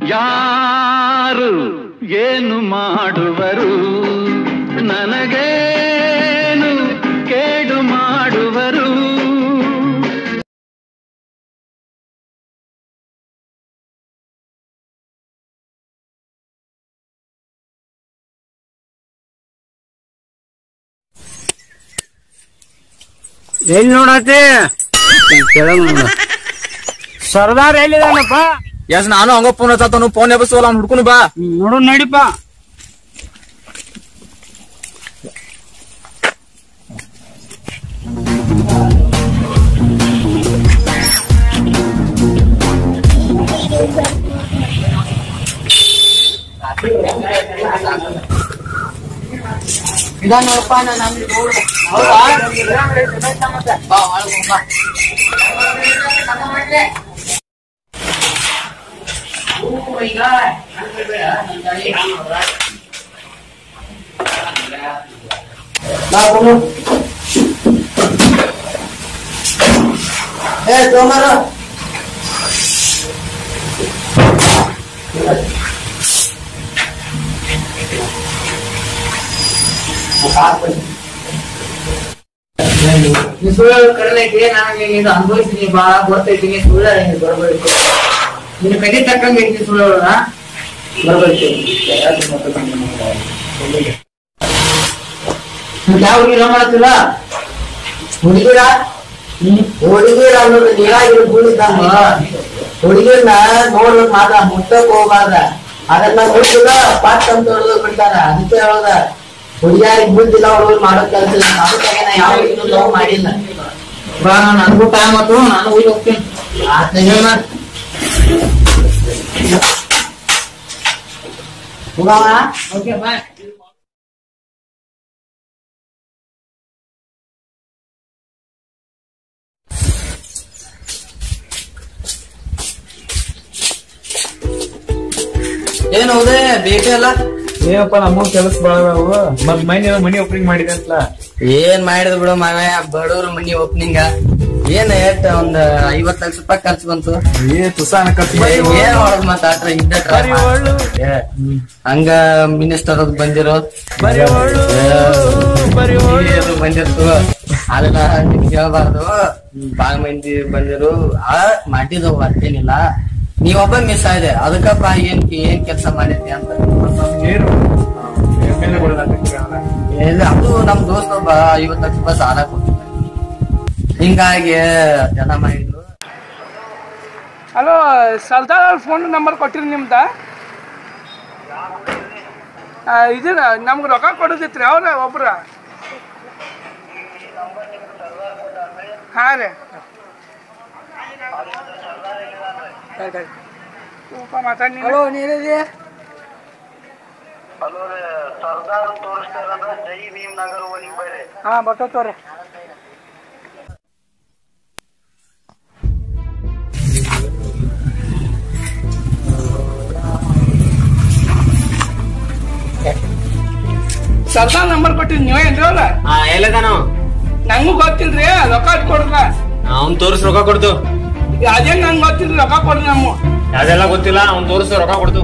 ಯಾರು ಏನು ಮಾಡುವರು ನನಗೇನು ಕೇಡು ಮಾಡುವರು ಎಲ್ಲಿ ನೋಡತಿ ಸರ್ದಾರ್ ಎಲ್ಲಿದಾನಪ್ಪ ಎಸ್ ನಾನು ಹಂಗ ಫೋನ್ ಹಚ್ಚತಾನು ಫೋನ್ ಎಬಸವಲ್ಲ ಅವ್ನು ಹುಡ್ಕೊನು ಬಾ ನೋಡು ನಡಿಪ ನೀ ಸುಳ್ಳು ಕಡಿಮೆ ಐತಿ ನಾನು ಇದು ಅನುಭವಿಸ್ತೀನಿ ಬಾ ಗೊತ್ತೈತಿ ನೀ ಸುಳ್ಳು ಹಿಂಗೆ ಬರ್ಬೇಕು ನಿನ್ನ ಕಡೆ ತಕ್ಕಂಗೆ ಐತಿ ಸುಳ್ಳು ಬರ್ಬೇಕು ಯಾವ ಹುಡುಗಿ ಮಾಡತ್ತಿಲ್ಲ ಹುಡುಗಿರ ಹುಡುಗಿರ ಅನ್ನೋದು ನೀರಾಗಿರೋ ಬೀಳಿದ್ದಂಗ ಹುಡುಗಿರ್ನ ನೋಡ್ಬೇಕು ಮಾತ್ರ ಮುಟ್ಟಕ್ ಹೋಗ್ಬಾರ್ದ ಅದನ್ನ ನೋಡಿಲ್ಲ ಪಾಟ್ ಅಂತ ಹೊಡೆದು ಬಿಡ್ತಾರ ಅದಕ್ಕೆ ಹೇಳೋದ ಹುಡುಗಿಯಾರಿಗೆ ಬುದ್ಧಿಲ್ಲ ಹುಡುಗರು ಮಾಡೋ ಕೆಲಸ ಅದಕ್ಕೆ ನಾ ಯಾವ ಹುಡುಗಿನೂ ಲವ್ ಮಾಡಿಲ್ಲ ಬಾ ನನಗೂ ಟೈಮ್ ಆಯ್ತು ನಾನು ಹೋಗಿ ಹೋಗ್ತೀನಿ ಆತ ಹೇಳ ಓಕೆ ಬಾಯ್ ಏನ್ ಹೌದೇ ಬೇಕೇ ಅಲ್ಲ ಏನಪ್ಪ ನಮ್ಮ ಕೆಲಸ ಬಾಳವು ಮತ್ ಮನೆ ಮನಿ ಓಪನಿಂಗ್ ಮಾಡಿದೆ ಅಂತ ಏನ್ ಮಾಡಿದ್ ಬಿಡು ಮಾವ ಬಡವ್ರ ಮನಿ ಓಪನಿಂಗ್ ಏನ್ ಎಟ್ ಒಂದ್ ಐವತ್ ಲಕ್ಷ ರೂಪಾಯಿ ಖರ್ಚು ಬಂತು ಏ ತುಸಾನ ಖರ್ಚು ಏ, ಏನ್ ಮಾಡೋದ್ ಮತ್ತ ಆಟ್ರ ಇದ್ದ try ಮಾಡ್. ಏ, ಹಂಗ ಮಿನಿಸ್ಟರ್ ಅವ್ರು ಬಂದಿರೋ ಏ, ಅದು ಬಂದಿರ್ತು ಅದನ್ನ ನಿಮ್ಗೆ ಹೇಳ್ಬಾರ್ದು ಬಾಳ ಮಂದಿ ಬಂದಿರು ಆ ಮಾಡಿದ ಅಷ್ಟೇನಿಲ್ಲ ನೀವೊಬ್ಬ ಮಿಸ್ ಆಗಿದೆ ಅದಕ್ಕಪ್ಪ ಏನ್ ಏನ್ ಕೆಲಸ ಮಾಡಿದ್ರಿ ಅಂತ ಏನು ಮೇಲೆ ಇಲ್ಲ, ಅದು ನಮ್ ದೋಸ್ತ ಒಬ್ಬ ಐವತ್ ಲಕ್ಷ ರೂಪಾಯಿ ಸಾಲ ಕೊಟ್ಟಿದ್ದ ಹಿಂಗಾಗಿ ಜನ ಮಾಡಿದ್ರು ಹಲೋ ಸರ್ದಾರ್ ಅವ್ರ ಫೋನ್ ನಂಬರ್ ಕೊಟ್ಟಿರಿ ನಿಮ್ದ ಇದು ನಮ್ಗೆ ರೊಕ್ಕ ಕೊಡೋದಿತ್ರಿ ಅವ್ರ ಒಬ್ರ ಹಾ ರೀ ಮಾತಾಡಿ ಹಲೋ ನೀನಿದೆ ಹಾ ಬರ್ತೋರಿ ಸರ್ದಾರ್ ನಂಬರ್ ಕೊಟ್ಟಿರಿ ನೀವೇ ಏನ್ರಿ ಅವ್ರ ಹಾ ಎಲ್ಲದಾನು ನಂಗೂ ಗೊತ್ತಿಲ್ರಿ ರೊಕ್ಕ ಕೊಡ್ರ ಅವ್ನ್ ತೋರಿಸ್ ರೊಕ್ಕ ಕೊಡ್ತು ಅದೇ ನಂಗೆ ಗೊತ್ತಿಲ್ರಿ ರೊಕ್ಕ ಕೊಡ್ರಿ ನಮ್ಮ ಅದೆಲ್ಲ ಗೊತ್ತಿಲ್ಲ ಅವ್ನ್ ತೋರಿಸ್ ರೊಕ್ಕ ಕೊಡ್ತು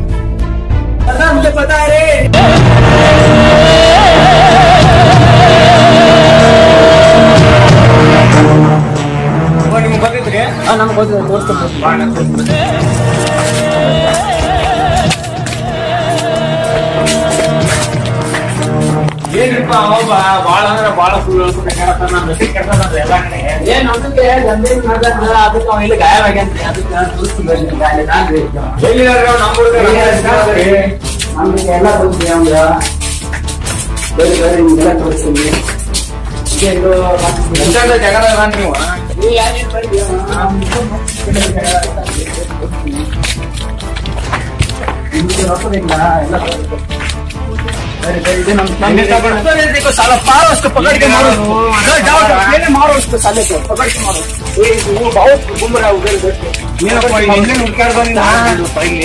ನಿಮ್ಗೆ ಗೊತ್ತಿದ್ರಿ ನಮ್ಗೆ ಗೊತ್ತಿಲ್ಲ ತೋರಿಸ್ತೀನಿ ಏನ್ರಿಪ್ಪ ಅವ ಬಾಳ ಅಂದ್ರ ಬಾಳ ಸುಳ್ಳು ಹೇಳ್ತಾನ ನಾನು ಮೆಸೇಜ್ ಕೆಡ್ತಾನ ಎಲ್ಲ ಕಡೆ ಏನ್ ನಮ್ಗೆ ಗಂಭೀರ ಮಾಡ್ದಂಗ ಅದಕ್ಕೆ ಅವ ಇಲ್ಲಿ ಗಾಯವಾಗ್ಯಾನ್ರಿ ಅದಕ್ಕೆ ತೋರಿಸ್ತೀನಿ ಎಲ್ಲಿದಾರೆ ಅವ್ರು ನಮ್ಮ ಹುಡುಗ ನಮ್ಗೆ ಎಲ್ಲ ಗೊತ್ತಿದೆ ಅವಂಗ ಬೇರೆ ಬೇರೆ ನಿಮ್ಗೆಲ್ಲ ತೋರಿಸ್ತೀನಿ ಇದು ಮತ್ತೆ ಎಂತ ಜಗಳ ಅದಾನ್ ನೀವು ನೀವು ಯಾಕೆ ಬರ್ರಿ ನಿಮ್ಗೆ ರೊಕ್ಕದಿಂದ ಎಲ್ಲ ತೋರಿಸ್ತೀನಿ. ಬೇರೆ ಬೇರೆ ಇದು ನಮ್ ನಮ್ಗೆ देखो साला पारो उसको पकड़ के मारो जाओ जाओ जाओ पहले मारो उसको साले को पकड़ के मारो ये वो बहुत घूम रहा है उधर उधर से मेरा कोई इंजन उठकर बंद पहले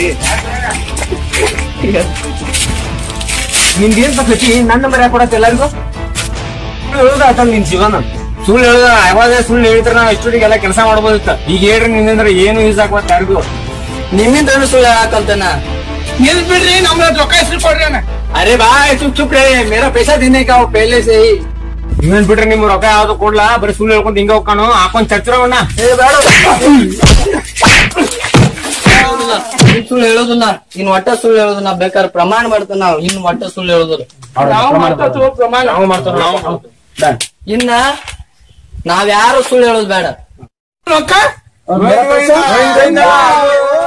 ನಿಂದೇನ್ ತಪ್ಪೈತಿ ನನ್ನ ನಂಬರ್ ಯಾಕೆ ಕೊಡತ್ತೆ ಎಲ್ಲರಿಗೂ ಸುಳ್ಳು ಹೇಳುದ ಆತ ನಿನ್ ಜೀವನ ಸುಳ್ಳು ಹೇಳುದ ಯಾವಾಗ ಸುಳ್ಳು ಹೇಳಿದ್ರೆ ನಾವು ಇಷ್ಟೊತ್ತಿಗೆಲ್ಲ ಕೆಲಸ ಮಾಡ್ಬೋದಿತ್ತ ಈಗ ಹೇಳ್ರಿ ನಿಂದ್ರೆ ಏನು ಯೂಸ್ ಆಗ್ಬಾರ್ದು ಯಾರಿಗೂ ನಿಮ್ಮಿಂದ ಸುಳ್ಳು ಹೇಳಾಕಂತನ ನಿಲ್ ಬಿಡ್ರಿ ನಮ್ಗ ರೊಕ್ಕ ಹೆಸರು ಕೊಡ್ರಿ ಅಣ್ಣ अरे भाई चुप चुप रहे मेरा पैसा देने का वो पहले से ही ನೀವೇನ್ ಬಿಟ್ರೆ ನಿಮ್ ರೊಕ್ಕ ಯಾವ್ದು ಕೊಡ್ಲಾ ಬರೀ ಸುಳ್ಳು ಹೇಳ್ಕೊಂಡ್ ಹಿಂಗ ಹೋಗ್ಕಾನು ಹಾಕೊಂಡ್ ಚಚ್ರವಣ್ಣ ಇನ್ ಸುಳ್ಳು ಹೇಳೋದಿಲ್ಲ ಇನ್ ಒಟ್ಟ ಸುಳ್ಳು ಹೇಳೋದಿಲ್ಲ ಬೇಕಾದ್ರೆ ಪ್ರಮಾಣ ಮಾಡ್ತಾನ ನಾವು ಇನ್ ಒಟ್ಟ ಸುಳ್ಳು ಹೇಳೋದಿಲ್ಲ ನಾವು ಮಾಡ್ತಾ ಪ್ರಮಾಣ ನಾವು ಮಾಡ್ತಾರ ನಾವು ಇನ್ನ ನಾವ್ ಯಾರು ಸುಳ್ಳು ಹೇಳೋದು ಬೇಡ ರೊಕ್ಕ मेरा पैसा